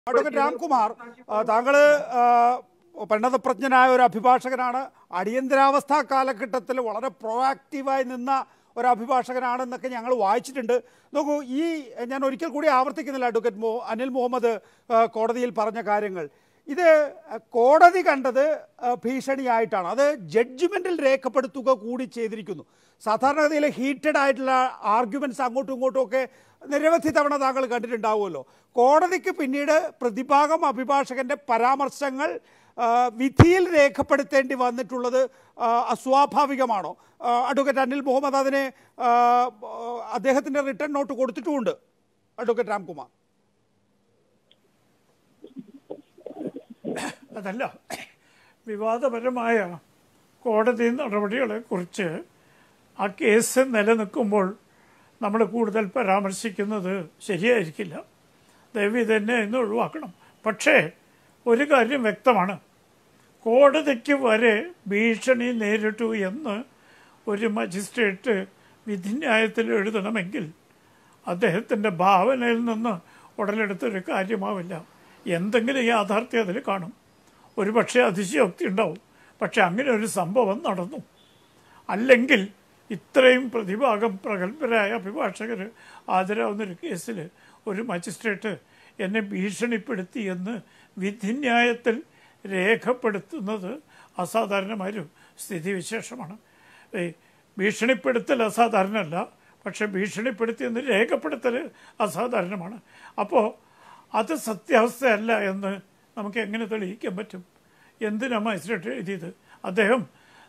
advocate Ramkumar ആ, താങ്കള് ആ, പരിണതപ്രജ്ഞനായ ഒരു അഭിഭാഷകനാണ് അടിയന്തരാവസ്ഥ കാലഘട്ടത്തിൽ വളരെ പ്രൊആക്റ്റീവായി നിന്ന ഒരു അഭിഭാഷകനാണെന്നൊക്കെ ഞങ്ങൾ വായിച്ചിട്ടുണ്ട് നോക്കൂ ഈ ഞാൻ ഒരിക്കൽ കൂടി ആവർത്തിക്കുന്നില്ല അഡ്വക്കേറ്റ് മോ അനിൽ മുഹമ്മദ് ആ, കോടതിയിൽ പറഞ്ഞ കാര്യങ്ങൾ ഇത് കോടതി കണ്ടത് ആ, ഭീഷണിയായിട്ടാണ് അത് ജഡ്ജ്മെന്റിൽ രേഖപ്പെടുത്തുക കൂടി ചെയ്തിരിക്കുന്നു സാധാരണഗതിയിൽ ഹീറ്റഡ് ആയിട്ടുള്ള ആർഗ്യുമെന്റ്സ് അങ്ങോട്ടും ഇങ്ങോട്ടും ഒക്കെ നിരവധി തവണ താങ്കൾ കണ്ടിട്ടുണ്ടാവുമല്ലോ കോടതിക്ക് പിന്നീട് പ്രതിഭാഗം അഭിഭാഷകന്റെ പരാമർശങ്ങൾ ആ, വിധിയിൽ രേഖപ്പെടുത്തേണ്ടി വന്നിട്ടുള്ളത് ആ, അസ്വാഭാവികമാണോ ആ, അഡ്വക്കേറ്റ് അനിൽ മുഹമ്മദ് അതിന് ആ, അദ്ദേഹത്തിന്റെ റിട്ടേൺ നോട്ട് കൊടുത്തിട്ടുമുണ്ട് അഡ്വക്കേറ്റ് രാംകുമാർ അതല്ല വിവാദപരമായ കോടതി നടപടികളെ കുറിച്ച് ആ കേസ് നിലനിൽക്കുമ്പോൾ നമ്മൾ കൂടുതൽ പരാമർശിക്കുന്നത് ശരിയായിരിക്കില്ല ദയവ് ഇതെന്നെ ഇന്ന് ഒഴിവാക്കണം പക്ഷേ ഒരു കാര്യം വ്യക്തമാണ് കോടതിക്ക് വരെ ഭീഷണി നേരിട്ടു എന്ന് ഒരു മജിസ്ട്രേറ്റ് വിധിന്യായത്തിൽ എഴുതണമെങ്കിൽ അദ്ദേഹത്തിൻ്റെ ഭാവനയിൽ നിന്ന് ഉടലെടുത്തൊരു കാര്യമാവില്ല എന്തെങ്കിലും യാഥാർത്ഥ്യം അതിൽ കാണും ഒരുപക്ഷെ അതിശയോക്തി ഉണ്ടാവും പക്ഷെ അങ്ങനെ ഒരു സംഭവം നടന്നു അല്ലെങ്കിൽ ഇത്രയും പ്രതിഭാഗം പ്രഗത്ഭരായ അഭിഭാഷകർ ഹാജരാവുന്നൊരു കേസിൽ ഒരു മജിസ്ട്രേറ്റ് എന്നെ ഭീഷണിപ്പെടുത്തി എന്ന് വിധിന്യായത്തിൽ രേഖപ്പെടുത്തുന്നത് അസാധാരണമായൊരു സ്ഥിതിവിശേഷമാണ് ഈ ഭീഷണിപ്പെടുത്തൽ അസാധാരണമല്ല പക്ഷെ ഭീഷണിപ്പെടുത്തി എന്ന് രേഖപ്പെടുത്തൽ അസാധാരണമാണ് അപ്പോൾ അത് സത്യാവസ്ഥയല്ല എന്ന് നമുക്ക് എങ്ങനെ തെളിയിക്കാൻ പറ്റും എന്തിനാ മജിസ്ട്രേറ്റ് എഴുതിയത് അദ്ദേഹം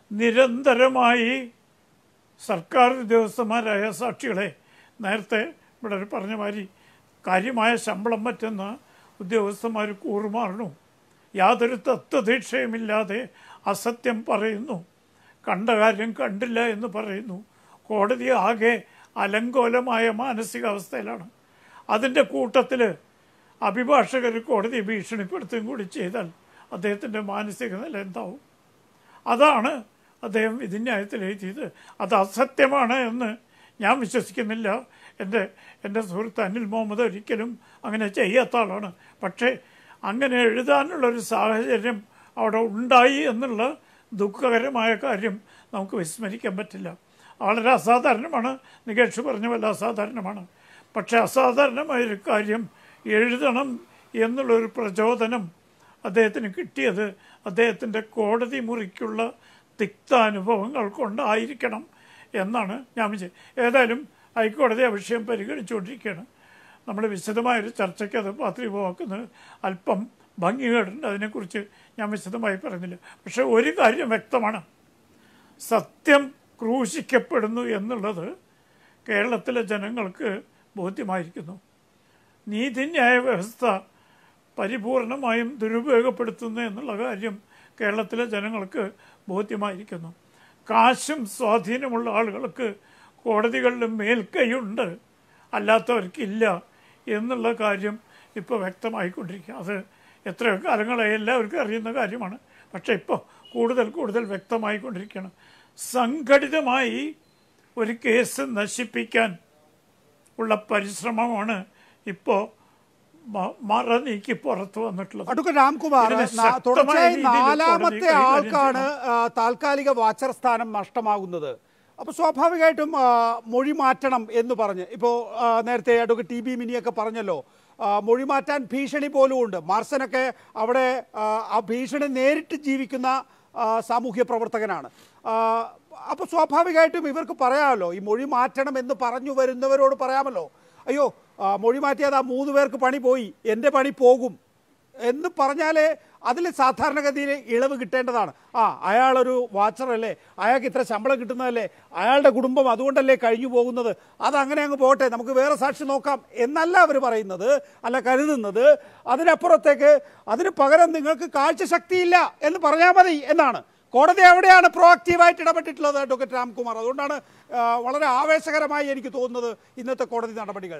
നിരന്തരമായി സർക്കാർ ഉദ്യോഗസ്ഥന്മാരായ സാക്ഷികളെ നേരത്തെ ഇവിടെ പറഞ്ഞ മാതിരി കാര്യമായ ശമ്പളം പറ്റുന്ന ഉദ്യോഗസ്ഥന്മാർ കൂറുമാറണു യാതൊരു തത്വദീക്ഷയുമില്ലാതെ അസത്യം പറയുന്നു കണ്ട കാര്യം കണ്ടില്ല എന്ന് പറയുന്നു കോടതി ആകെ അലങ്കോലമായ മാനസികാവസ്ഥയിലാണ് അതിൻ്റെ കൂട്ടത്തിൽ അഭിഭാഷകർ കോടതി ഭീഷണിപ്പെടുത്തുകയും കൂടി ചെയ്താൽ അദ്ദേഹത്തിൻ്റെ മാനസിക നില എന്താവും അതാണ് അദ്ദേഹം വിധിന്യായത്തിൽ എഴുതിയത് അത് അസത്യമാണ് എന്ന് ഞാൻ വിശ്വസിക്കുന്നില്ല എൻ്റെ എൻ്റെ സുഹൃത്ത് അനിൽ മുഹമ്മദ് ഒരിക്കലും അങ്ങനെ ചെയ്യാത്ത ആളാണ് പക്ഷേ അങ്ങനെ എഴുതാനുള്ളൊരു സാഹചര്യം അവിടെ ഉണ്ടായി എന്നുള്ള ദുഃഖകരമായ കാര്യം നമുക്ക് വിസ്മരിക്കാൻ പറ്റില്ല വളരെ അസാധാരണമാണ് നികേഷ് പറഞ്ഞ പോലെ അസാധാരണമാണ് പക്ഷെ അസാധാരണമായൊരു കാര്യം എഴുതണം എന്നുള്ളൊരു പ്രചോദനം അദ്ദേഹത്തിന് കിട്ടിയത് അദ്ദേഹത്തിൻ്റെ കോടതി മുറിക്കുള്ള തിക്താനുഭവങ്ങൾ കൊണ്ടായിരിക്കണം എന്നാണ് ഞാൻ വിചാരിച്ചത് ഏതായാലും ഹൈക്കോടതി ആ വിഷയം പരിഗണിച്ചുകൊണ്ടിരിക്കുകയാണ് നമ്മൾ വിശദമായൊരു ചർച്ചയ്ക്ക് അത് പാത്രീഭമാക്കുന്നത് അല്പം ഭംഗികേടുണ്ട് അതിനെക്കുറിച്ച് ഞാൻ വിശദമായി പറയുന്നില്ല പക്ഷെ ഒരു കാര്യം വ്യക്തമാണ് സത്യം ക്രൂശിക്കപ്പെടുന്നു എന്നുള്ളത് കേരളത്തിലെ ജനങ്ങൾക്ക് ബോധ്യമായിരിക്കുന്നു നീതിന്യായ വ്യവസ്ഥ പരിപൂർണമായും ദുരുപയോഗപ്പെടുത്തുന്നു എന്നുള്ള കാര്യം കേരളത്തിലെ ജനങ്ങൾക്ക് ബോധ്യമായിരിക്കുന്നു കാശും സ്വാധീനമുള്ള ആളുകൾക്ക് കോടതികളിൽ മേൽക്കൈയുണ്ട് അല്ലാത്തവർക്കില്ല എന്നുള്ള കാര്യം ഇപ്പോൾ വ്യക്തമായിക്കൊണ്ടിരിക്കുക അത് എത്രയോ കാലങ്ങളായി എല്ലാവർക്കും അറിയുന്ന കാര്യമാണ് പക്ഷേ ഇപ്പോൾ കൂടുതൽ കൂടുതൽ വ്യക്തമായിക്കൊണ്ടിരിക്കുകയാണ് സംഘടിതമായി ഒരു കേസ് നശിപ്പിക്കാൻ ഉള്ള പരിശ്രമമാണ് ഇപ്പോൾ മറ നീക്കി പുറത്തു വന്നിട്ടുള്ളത് അഡ്വക്കേറ്റ് രാംകുമാർ ഇതിന് നാ- ശക്തമായ തുടർച്ചയായി രീതിയിൽ കോടതി നാലാമത്തെ കൈകാര്യം ആൾക്കാണ് ആ, താൽക്കാലിക വാച്ചർ സ്ഥാനം നഷ്ടമാകുന്നത് അപ്പോൾ സ്വാഭാവികമായിട്ടും ആ, മൊഴി മാറ്റണം എന്ന് പറഞ്ഞ് ഇപ്പോൾ ആ, നേരത്തെ അഡ്വക്കേറ്റ് ടി ബി മിനിയൊക്കെ പറഞ്ഞല്ലോ ആ, മൊഴി മാറ്റാൻ ഭീഷണി പോലും ഉണ്ട് മാർസനൊക്കെ അവിടെ ആ, ആ ഭീഷണി നേരിട്ട് ജീവിക്കുന്ന ആ, സാമൂഹ്യ പ്രവർത്തകനാണ് അപ്പോൾ സ്വാഭാവികമായിട്ടും ഇവർക്ക് പറയാമല്ലോ ഈ മൊഴി മാറ്റണം എന്ന് പറഞ്ഞു വരുന്നവരോട് പറയാമല്ലോ അയ്യോ ആ, മൊഴി മാറ്റിയത് ആ മൂന്ന് പേർക്ക് പണി പോയി എൻ്റെ പണി പോകും എന്ന് പറഞ്ഞാൽ അതിൽ സാധാരണഗതിയിൽ ഇളവ് കിട്ടേണ്ടതാണ് ആ അയാളൊരു വാച്ചറല്ലേ അയാൾക്ക് ഇത്ര ശമ്പളം കിട്ടുന്നതല്ലേ അയാളുടെ കുടുംബം അതുകൊണ്ടല്ലേ കഴിഞ്ഞു പോകുന്നത് അതങ്ങനെ അങ്ങ് പോട്ടെ നമുക്ക് വേറെ സാക്ഷി നോക്കാം എന്നല്ല അവർ പറയുന്നത് അല്ല കരുതുന്നത് അതിനപ്പുറത്തേക്ക് അതിന് പകരം നിങ്ങൾക്ക് കാഴ്ചശക്തിയില്ല എന്ന് പറഞ്ഞാൽ മതി എന്നാണ് കോടതി അവിടെയാണ് പ്രോആക്റ്റീവായിട്ട് ഇടപെട്ടിട്ടുള്ളത് അഡ്വക്കേറ്റ് രാംകുമാർ അതുകൊണ്ടാണ് ആ, വളരെ ആവേശകരമായി എനിക്ക് തോന്നുന്നത് ഇന്നത്തെ കോടതി നടപടികൾ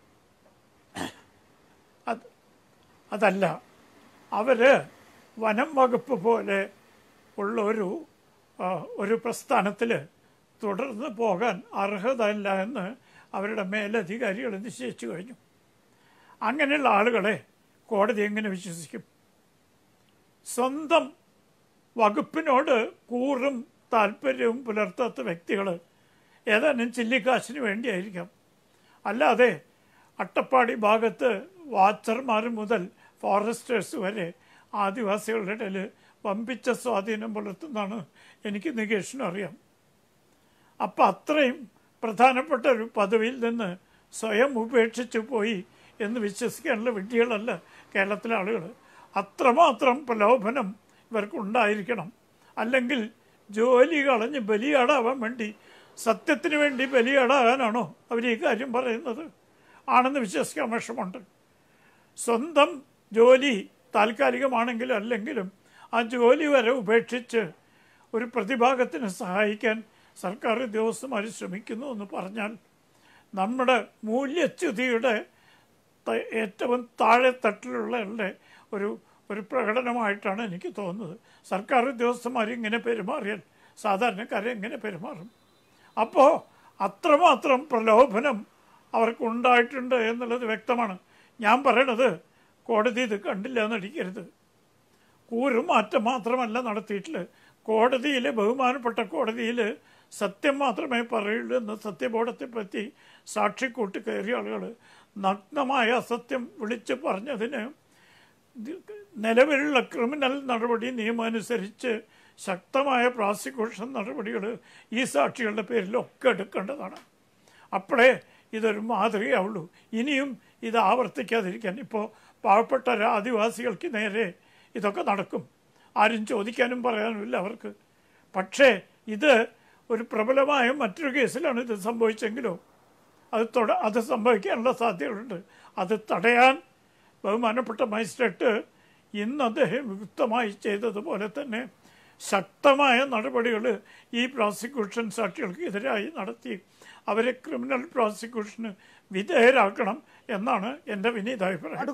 അത് അതല്ല അവര് വനം വകുപ്പ് പോലെ ഉള്ള ഒരു ആ, ഒരു പ്രസ്ഥാനത്തിൽ തുടർന്ന് പോകാൻ അർഹതയില്ല എന്ന് അവരുടെ മേലധികാരികൾ നിശ്ചയിച്ചു കഴിഞ്ഞു അങ്ങനെയുള്ള ആളുകളെ കോടതി എങ്ങനെ വിശ്വസിക്കും സ്വന്തം വകുപ്പിനോട് കൂറും താല്പര്യവും പുലർത്താത്ത വ്യക്തികൾ ഏതാനും ചില്ലിക്കാശിന് വേണ്ടിയായിരിക്കാം അല്ലാതെ അട്ടപ്പാടി ഭാഗത്ത് വാച്ചർമാർ മുതൽ ഫോറസ്റ്റേഴ്സ് വരെ ആദിവാസികളുടെ ഇടയിൽ വമ്പിച്ച സ്വാധീനം പുലർത്തുന്നതാണ് എനിക്ക് നികേഷിനും അറിയാം അപ്പം അത്രയും പ്രധാനപ്പെട്ട ഒരു പദവിയിൽ നിന്ന് സ്വയം ഉപേക്ഷിച്ചു പോയി എന്ന് വിശ്വസിക്കാനുള്ള വിഡ്ഢികളല്ല കേരളത്തിലെ ആളുകൾ അത്രമാത്രം പ്രലോഭനം ഇവർക്കുണ്ടായിരിക്കണം അല്ലെങ്കിൽ ജോലി കളഞ്ഞ് ബലിയാടാവാൻ വേണ്ടി സത്യത്തിന് വേണ്ടി ബലിയാടാകാനാണോ അവർ ഈ കാര്യം പറയുന്നത് ആണെന്ന് വിശ്വസിക്കാൻ വിഷമമുണ്ട് സ്വന്തം ജോലി താൽക്കാലികമാണെങ്കിലും അല്ലെങ്കിലും ആ ജോലി വരെ ഉപേക്ഷിച്ച് ഒരു പ്രതിഭാഗത്തിന് സഹായിക്കാൻ സർക്കാർ ഉദ്യോഗസ്ഥന്മാർ ശ്രമിക്കുന്നു എന്ന് പറഞ്ഞാൽ നമ്മുടെ മൂല്യച്യുതിയുടെ ത- ഏറ്റവും താഴെ തട്ടിലുള്ള ഒരു ഒരു പ്രകടനമായിട്ടാണ് എനിക്ക് തോന്നുന്നത് സർക്കാർ ഉദ്യോഗസ്ഥന്മാർ ഇങ്ങനെ പെരുമാറിയാൽ സാധാരണക്കാരെ എങ്ങനെ പെരുമാറും അപ്പോൾ അത്രമാത്രം പ്രലോഭനം അവർക്കുണ്ടായിട്ടുണ്ട് എന്നുള്ളത് വ്യക്തമാണ് ഞാൻ പറയണത് കോടതി ഇത് കണ്ടില്ല എന്നടിക്കരുത് കൂറുമാറ്റം മാത്രമല്ല നടത്തിയിട്ടുള്ളത് കോടതിയിൽ ബഹുമാനപ്പെട്ട കോടതിയിൽ സത്യം മാത്രമേ പറയുള്ളൂ എന്ന് സത്യബോധത്തെ പറ്റി സാക്ഷിക്കൂട്ട് കയറിയ ആളുകൾ നഗ്നമായ അസത്യം വിളിച്ച് പറഞ്ഞതിന് നിലവിലുള്ള ക്രിമിനൽ നടപടി നിയമം അനുസരിച്ച് ശക്തമായ പ്രോസിക്യൂഷൻ നടപടികൾ ഈ സാക്ഷികളുടെ പേരിലൊക്കെ എടുക്കേണ്ടതാണ് അപ്പോഴേ ഇതൊരു മാതൃകയാവുള്ളൂ ഇനിയും ഇത് ആവർത്തിക്കാതിരിക്കാൻ ഇപ്പോൾ പാവപ്പെട്ട ഒരു ആദിവാസികൾക്ക് നേരെ ഇതൊക്കെ നടക്കും ആരും ചോദിക്കാനും പറയാനുമില്ല അവർക്ക് പക്ഷേ ഇത് ഒരു പ്രബലമായ മറ്റൊരു കേസിലാണ് ഇത് സംഭവിച്ചെങ്കിലോ അത് തൊട അത് സംഭവിക്കാനുള്ള സാധ്യതകളുണ്ട് അത് തടയാൻ ബഹുമാനപ്പെട്ട മജിസ്ട്രേറ്റ് ഇന്ന് അദ്ദേഹം യുക്തമായി ചെയ്തതുപോലെ തന്നെ ശക്തമായ നടപടികൾ ഈ പ്രോസിക്യൂഷൻ സാക്ഷികൾക്ക് എതിരായി നടത്തി അവരെ ക്രിമിനൽ പ്രോസിക്യൂഷന് വിധേയരാക്കണം എന്നാണ് എൻ്റെ വിനീതാഭിപ്രായം